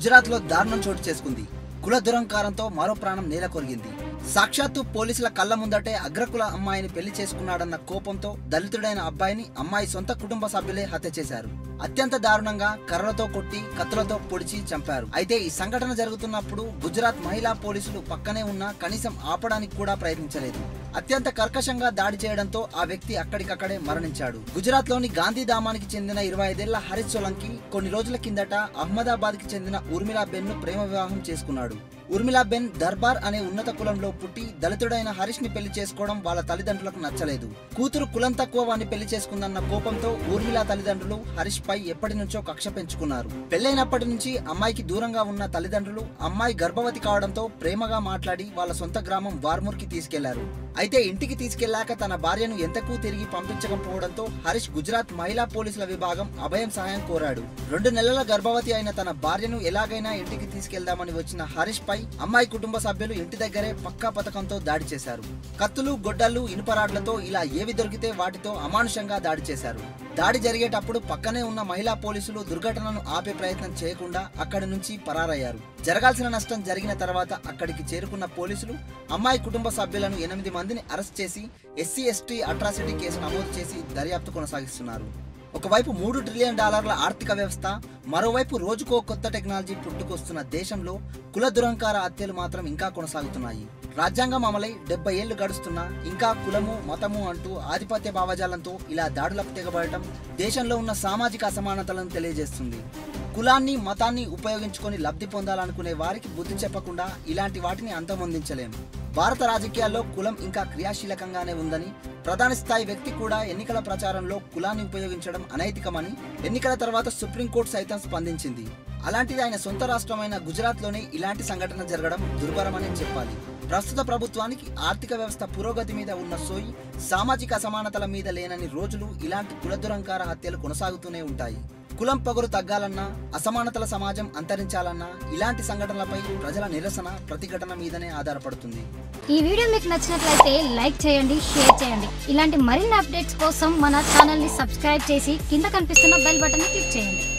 గుజరాత్ లో దారుణం చోటు చేసుకుంది కుల దురంకారంతో మరో ప్రాణం నేల కొరిగింది సాక్షాత్తు పోలీసుల కళ్ళ ముందటే అగ్రకుల అమ్మాయిని పెళ్లి చేసుకున్నాడన్న కోపంతో దళితుడైన అబ్బాయిని అమ్మాయి సొంత కుటుంబ సభ్యులే హత్య చేశారు అత్యంత దారుణంగా కర్రలతో కొట్టి కత్తులతో పొడిచి చంపారు అయితే ఈ సంఘటన జరుగుతున్నప్పుడు గుజరాత్ మహిళా పోలీసులు పక్కనే ఉన్నా కనీసం ఆపడానికి కూడా ప్రయత్నించలేదు అత్యంత కర్కశంగా దాడి చేయడంతో ఆ వ్యక్తి అక్కడికక్కడే మరణించాడు గుజరాత్ లోని గాంధీధామానికి చెందిన ఇరవై ఐదేళ్ల హరీష్ సోలంకి కొన్ని రోజుల కిందట అహ్మదాబాద్ కి చెందిన ఊర్మిళా బెన్ ను ప్రేమ వివాహం చేసుకున్నాడు ఊర్మిళా బెన్ దర్బార్ అనే ఉన్నత కులంలో పుట్టి దళితుడైన హరీష్ ని పెళ్లి చేసుకోవడం వాళ్ళ తల్లిదండ్రులకు నచ్చలేదు కూతురు కులం తక్కువ వాడిని పెళ్లి చేసుకుందన్న కోపంతో ఊర్మిళా తల్లిదండ్రులు హరీష్ పై ఎప్పటి నుంచో కక్ష పెంచుకున్నారు పెళ్లైనప్పటి నుంచి అమ్మాయికి దూరంగా ఉన్న తల్లిదండ్రులు అమ్మాయి గర్భవతి కావడంతో ప్రేమగా మాట్లాడి వాళ్ళ సొంత గ్రామం వార్మూర్కి తీసుకెళ్లారు అయితే ఇంటికి తీసుకెళ్లాక తన భార్యను ఎంతకు తిరిగి పంపించకపోవడంతో హరీష్ గుజరాత్ మహిళా పోలీసుల విభాగం అభయం సహాయం కోరాడు రెండు నెలల గర్భవతి అయిన తన భార్యను ఎలాగైనా ఇంటికి తీసుకెళ్దామని వచ్చిన హరీష్ పై అమ్మాయి కుటుంబ సభ్యులు ఇంటి దగ్గరే పక్కా పథకంతో దాడి చేశారు కత్తులు గొడ్డలు ఇనుపరాడ్లతో ఇలా ఏవి దొరికితే వాటితో అమానుషంగా దాడి చేశారు దాడి జరిగేటప్పుడు పక్కనే ఉన్న మహిళా పోలీసులు దుర్ఘటనను ఆపే ప్రయత్నం చేయకుండా అక్కడి నుంచి పరారయ్యారు జరగాల్సిన నష్టం జరిగిన తర్వాత అక్కడికి చేరుకున్న పోలీసులు అమ్మాయి కుటుంబ సభ్యులను ఎనిమిది మందిని అరెస్ట్ చేసి ఎస్సీ ఎస్టీ అట్రాసిటీ కేసు నమోదు చేసి దర్యాప్తు కొనసాగిస్తున్నారు ఒకవైపు మూడు ట్రిలియన్ డాలర్ల ఆర్థిక వ్యవస్థ మరోవైపు రోజుకో కొత్త టెక్నాలజీ పుట్టుకొస్తున్న దేశంలో కుల దురంకార హత్యలు మాత్రం ఇంకా కొనసాగుతున్నాయి రాజ్యాంగం అమలై డెబ్బై ఏళ్లు గడుస్తున్నా ఇంకా కులము మతము అంటూ ఆధిపత్య భావజాలంతో ఇలా దాడులకు తెగబడటం దేశంలో ఉన్న సామాజిక అసమానతలను తెలియజేస్తుంది కులాన్ని మతాన్ని ఉపయోగించుకొని లబ్ధి పొందాలనుకునే వారికి బుద్ధి చెప్పకుండా ఇలాంటి వాటిని అంతమొందించలేము భారత రాజకీయాల్లో కులం ఇంకా క్రియాశీలకంగానే ఉందని ప్రధాన స్థాయి వ్యక్తి కూడా ఎన్నికల ప్రచారంలో కులాన్ని ఉపయోగించడం అనైతికమని ఎన్నికల తర్వాత సుప్రీంకోర్టు సైతం స్పందించింది అలాంటిది ఆయన సొంత రాష్ట్రమైన గుజరాత్లోనే ఇలాంటి సంఘటన జరగడం దుర్భరమని చెప్పాలి ప్రస్తుత ప్రభుత్వానికి ఆర్థిక వ్యవస్థ పురోగతి మీద ఉన్న సోయి సామాజిక అసమానతల మీద లేనని రోజులు ఇలాంటి కుల దురంకార హత్యలు కొనసాగుతూనే ఉంటాయి కులం పొగరు తగ్గాలన్నా అసమానతల సమాజం అంతరించాలన్నా ఇలాంటి సంఘటనలపై ప్రజల నిరసన ప్రతిఘటన మీదనే ఆధారపడుతుంది ఈ వీడియో మీకు నచ్చినట్లయితే లైక్ చేయండి షేర్ చేయండి ఇలాంటి మరిన్ని అప్డేట్స్ కోసం మన ఛానల్ని సబ్స్క్రైబ్ చేసి కింద కనిపిస్తున్న బెల్ బటన్ని క్లిక్ చేయండి